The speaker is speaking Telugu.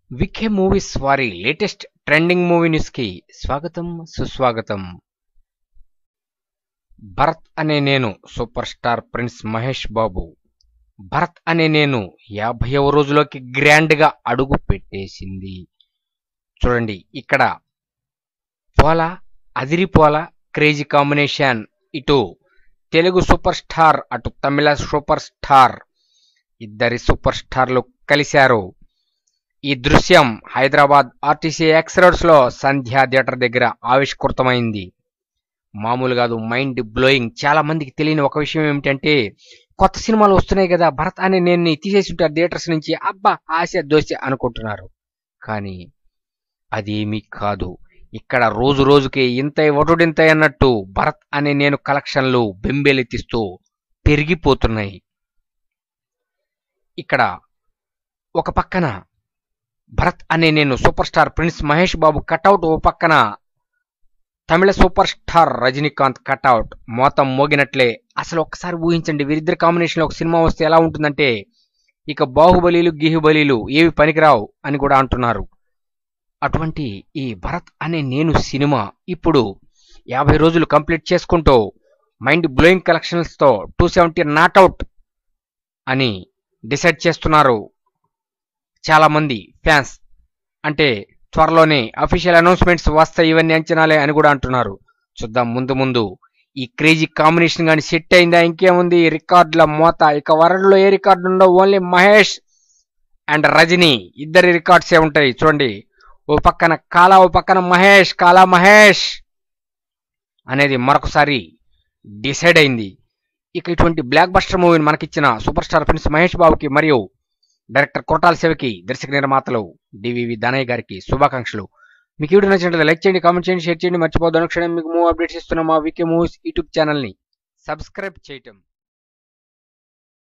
వికే మూవీస్ వారి లేటెస్ట్ ట్రెండింగ్ మూవీ న్యూస్ కి స్వాగతం సుస్వాగతం Bharat Ane Nenu super star prince Mahesh Babu Bharat Ane Nenu యాభైవ రోజులోకి గ్రాండ్ గా అడుగు పెట్టేసింది చూడండి ఇక్కడ పోలా అదిరిపోలా క్రేజీ కాంబినేషన్ ఇటు తెలుగు సూపర్ స్టార్ అటు తమిళ సూపర్ స్టార్ ఇద్దరి సూపర్ స్టార్లు కలిశారు ఈ దృశ్యం హైదరాబాద్ ఆర్టీసీ ఎక్స్ రోడ్స్ లో సంధ్యా థియేటర్ దగ్గర ఆవిష్కృతమైంది మామూలు కాదు మైండ్ బ్లోయింగ్ చాలా మందికి తెలియని ఒక విషయం ఏమిటంటే కొత్త సినిమాలు వస్తున్నాయి కదా భరత్ అనే నేను తీసేసి ఉంటారు థియేటర్స్ నుంచి అబ్బా ఆశ దోశ అనుకుంటున్నారు కానీ అదేమీ కాదు ఇక్కడ రోజు రోజుకి ఇంత ఒటుడింత అన్నట్టు భరత్ అనే నేను కలెక్షన్లు బెంబేలెత్తిస్తూ పెరిగిపోతున్నాయి ఇక్కడ ఒక పక్కన Bharat Ane Nenu super star prince Mahesh Babu cutout ఓ పక్కన Tamil super star Rajinikanth cutout మోతం మోగినట్లే అసలు ఒక్కసారి ఊహించండి వీరిద్దరి కాంబినేషన్ ఒక సినిమా వస్తే ఎలా ఉంటుందంటే ఇక బాహుబలీలు గిహుబలీలు ఏవి పనికిరావు అని కూడా అంటున్నారు అటువంటి ఈ భరత్ అనే నేను సినిమా ఇప్పుడు యాభై రోజులు కంప్లీట్ చేసుకుంటూ మైండ్ బ్లోయింగ్ కలెక్షన్స్తో టూ సెవెంటీ నాట్అవుట్ అని డిసైడ్ చేస్తున్నారు చాలా మంది ఫ్యాన్స్ అంటే త్వరలోనే అఫీషియల్ అనౌన్స్మెంట్స్ వస్తాయి ఇవన్నీ అంచనాలే అని కూడా అంటున్నారు చూద్దాం ముందు ముందు ఈ క్రేజీ కాంబినేషన్ కానీ సెట్ అయిందా ఇంకేముంది రికార్డుల మోత ఇక వరల్డ్లో ఏ రికార్డు ఉండవు ఓన్లీ మహేష్ అండ్ రజనీ ఇద్దరి రికార్డ్సే ఉంటాయి చూడండి ఓ పక్కన కాలా ఓ పక్కన మహేష్ కాలా మహేష్ అనేది మరొకసారి డిసైడ్ అయింది ఇక ఇటువంటి బ్లాక్ బస్టర్ మూవీని మనకిచ్చిన సూపర్ స్టార్ ప్రిన్స్ మహేష్ బాబుకి మరియు డైరెక్టర్ కొరటాల శివకి దర్శక నిర్మాతలు డివివి దానయ్య గారికి శుభాకాంక్షలు మీకు వీడియో నచ్చినట్లయితే లైక్ చేయండి కామెంట్ చేయండి షేర్ చేయండి మర్చిపోద్దు అనుక్షణం మీకు మూవ్ అప్డేట్స్ ఇస్తున్న మా వికే మూవీస్ యూట్యూబ్ ఛానల్ని సబ్స్క్రైబ్ చేయటం